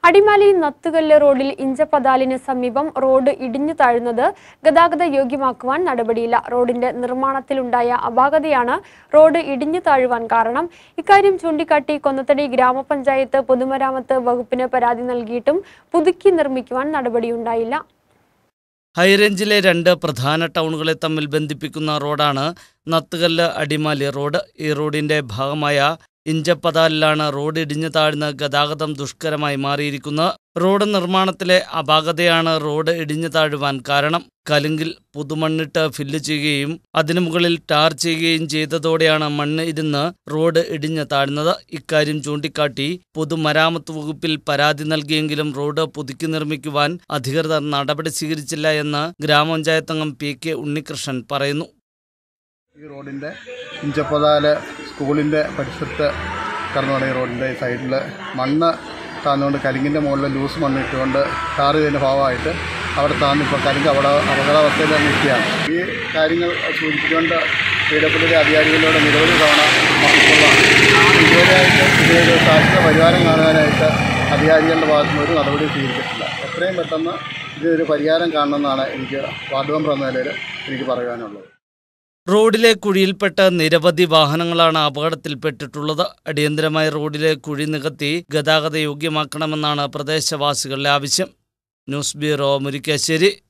അടിമാലി നത്തുകല്ല് റോഡിൽ ഇഞ്ചപ്പതാലിന് സമീപം റോഡ് ഇടിഞ്ഞു താഴുന്നത് ഗതാഗത യോഗ്യമാക്കുവാൻ നടപടിയില്ല റോഡിന്റെ നിർമ്മാണത്തിലുണ്ടായ അപാകതയാണ് റോഡ് ഇടിഞ്ഞു താഴുവാൻ കാരണം ഇക്കാര്യം ചൂണ്ടിക്കാട്ടി കൊന്നത്തടി ഗ്രാമപഞ്ചായത്ത് പൊതുമരാമത്ത് വകുപ്പിന് പരാതി നൽകിയിട്ടും പുതുക്കി നിർമ്മിക്കുവാൻ നടപടിയുണ്ടായില്ല ഹൈറേഞ്ചിലെ രണ്ട് പ്രധാന ടൗണുകളെ തമ്മിൽ ബന്ധിപ്പിക്കുന്ന റോഡാണ് നത്തുകല്ല് അടിമാലി റോഡ് ഈ റോഡിന്റെ ഭാഗമായ ഇഞ്ചപ്പതാലിലാണ് റോഡ് ഇടിഞ്ഞു താഴ്ന്ന് ഗതാഗതം ദുഷ്കരമായി മാറിയിരിക്കുന്നത് റോഡ് നിർമ്മാണത്തിലെ അപാകതയാണ് റോഡ് ഇടിഞ്ഞു താഴുവാൻ കാരണം കലുങ്കിൽ പുതുമണ്ണിട്ട് ഫില്ല് ചെയ്യുകയും അതിനു മുകളിൽ ടാർ ചെയ്യുകയും ചെയ്തതോടെയാണ് മണ്ണ് ഇരുന്ന് റോഡ് ഇടിഞ്ഞു താഴ്ന്നത് ഇക്കാര്യം ചൂണ്ടിക്കാട്ടി പൊതുമരാമത്ത് വകുപ്പിൽ പരാതി നൽകിയെങ്കിലും റോഡ് പുതുക്കി നിർമ്മിക്കുവാൻ അധികൃതർ നടപടി സ്വീകരിച്ചില്ല എന്ന് ഗ്രാമപഞ്ചായത്ത് അംഗം പി കെ ഉണ്ണികൃഷ്ണൻ പറയുന്നു ഈ റോഡിൻ്റെ ഇഞ്ചപ്പതാല് സ്കൂളിൻ്റെ പരിസരത്ത് കടന്നു പോകുന്ന ഈ റോഡിൻ്റെ ഈ സൈഡിൽ മണ്ണ് താന്നുകൊണ്ട് കരിങ്ങിൻ്റെ മുകളിൽ ലൂസ് മണ്ണ് ഇട്ടുകൊണ്ട് ടാർ ചെയ്തതിൻ്റെ ഭാഗമായിട്ട് അവിടെ താന്ന് ഇപ്പോൾ കരിങ്ക് അവിടെ അപകടാവസ്ഥയിൽ നിൽക്കുകയാണ് ഈ കാര്യങ്ങൾ സൂചിപ്പിച്ചുകൊണ്ട് പി ഡബ്ല്യു ഡി അധികാരികളോട് നിരവധി തവണ പറഞ്ഞിട്ടുള്ളതാണ് ഇതുവരെയായിട്ട് ഇതിനൊരു ശാശ്വത പരിഹാരം കാണാനായിട്ട് അധികാരികളുടെ ഭാഗത്തു നിന്ന് ഒരു നടപടി സ്വീകരിച്ചിട്ടില്ല എത്രയും പെട്ടെന്ന് ഇതിനൊരു പരിഹാരം കാണണമെന്നാണ് എനിക്ക് വാർഡ് മെമ്പർ എന്ന നിലയിൽ എനിക്ക് പറയാനുള്ളത് റോഡിലെ കുഴിയിൽപ്പെട്ട് നിരവധി വാഹനങ്ങളാണ് അപകടത്തിൽപ്പെട്ടിട്ടുള്ളത് അടിയന്തരമായി റോഡിലെ കുഴി നികത്തി ഗതാഗത യോഗ്യമാക്കണമെന്നാണ് പ്രദേശവാസികളുടെ ആവശ്യം ന്യൂസ് ബ്യൂറോ മുരിക്കാശ്ശേരി